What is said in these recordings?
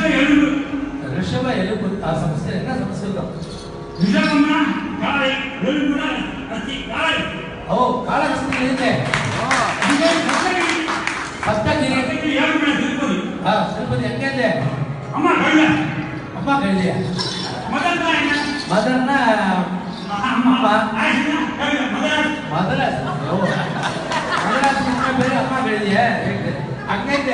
ரிஷப எலும்பு ரிஷப எலும்பு ஆ, சமஸ்கிருதம் என்ன சமஸ்கிருதம் ரிஷபம்னா காலை எலும்புனா அத்தி காலை ஓ காலகஸ்தி இருந்தேன் இது சத்தகிரி சப்தகிரி சத்தகிரி ஏழுமலை திருப்பதி ஆ திருப்பதி எங்க இருந்து அம்மா கல்ல அம்மா கழுதியா முதல் தான் என்ன மதுரன்னா அம்மா ஆயிஷா கல்ல முதல் மதுராஸ் ஓ மதுராஸ் பேரு அம்மா கழுதியா அங்க இருந்து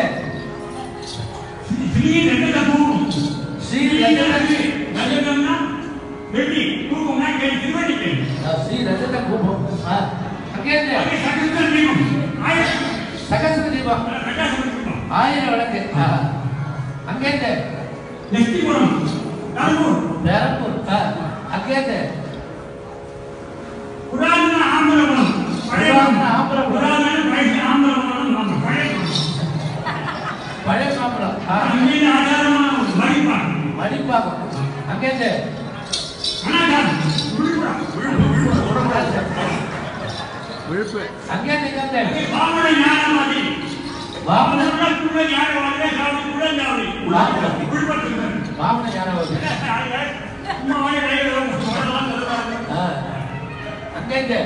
ஸ்ரீ ரெண்டு ஸ்ரீ ஸ்ரீ ரஜத ரஜதம்னா வெள்ளி தூக்கம்னா கை திருவடிக்கு ஆ, ஸ்ரீ ரஜத கூபம் ஆ அங்க இருந்து அங்கே சகஸ்திர தீபம் ஆயிரம் சகஸ்ர தீபம் பிரகாசம் தீபம் ஆயிரம் விளக்கு ஆ. அங்க இருந்து நெஸ்திபுரம் கல்பூர் பெரம்பூர் ஆ அங்க இருந்து புராதன ஆம்பரவனம் பழைய புராதன ஆம்பரவனம். புராதன பழைய ஆம்பரவனம் நம்ம பழைய பழைய மாம்பழம் ஆ அங்கே ஆதாரமான மதிப்பான் மடிப்பாக்கம் அங்க இருந்து அனாதாரம் விழுப்புரம் விழுப்பு அங்க இருந்து இங்க இருந்து அங்கே பாமர ஞானவாதி வாமன பாமரக்குள்ள ஞானவாதியே சாமி குள்ளஞ்சாவடி விழுப்புரத்துக்கு வாமன ஞானவதி சும்மா வாங்கி கையில் வரலாம் சொல்லுவாங்க ஆ அங்க இருந்து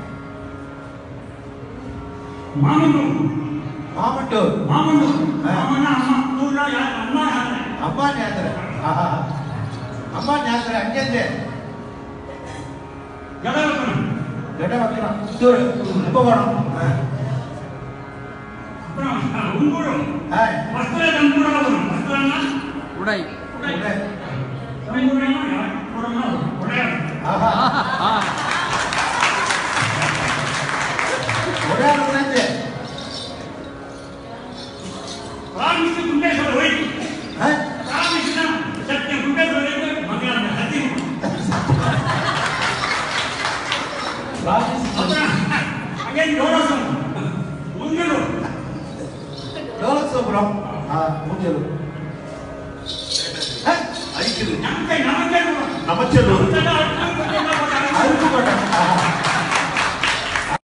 மாமந்தூர் மாமட்டூர் மாமந்தூர் மாமன்னா அம்மா ஊர்னா யார் அம்மா யாரு அம்மா ஞாத்திரை ஆஹா அம்மா ஞாத்திரை அங்க இருந்து ஜடவக்கணும் கெட்ட வைக்கணும் தூர் கும்பகோணம் ஆ. அப்புறம் உங்கூரம் ஆ வஸ்திர தம்பூராபுரம் வஸ்திரம்னா உடை உடை உடை. தம்பூரம்னா யார் புறம்னா உடையார் ஆஹா ஆ உடையார் உடைந்து ராமிச்சு குண்டேஸ்வர ஒய் ஆ ராமிச்சுனா சத்திய குண்டேஸ்வர மங்களான சத்தியம் ராஜேஷ் அப்புறம் அங்கே யோகசம் உங்களூர் டோலக்சோபுரம் ஆ மூஞ்சலூர் ஆ, அடிக்குது நமக்கே நமக்கே நமச்சலூர் நமக்கே அருப்புக்கோட்டை ஆஹா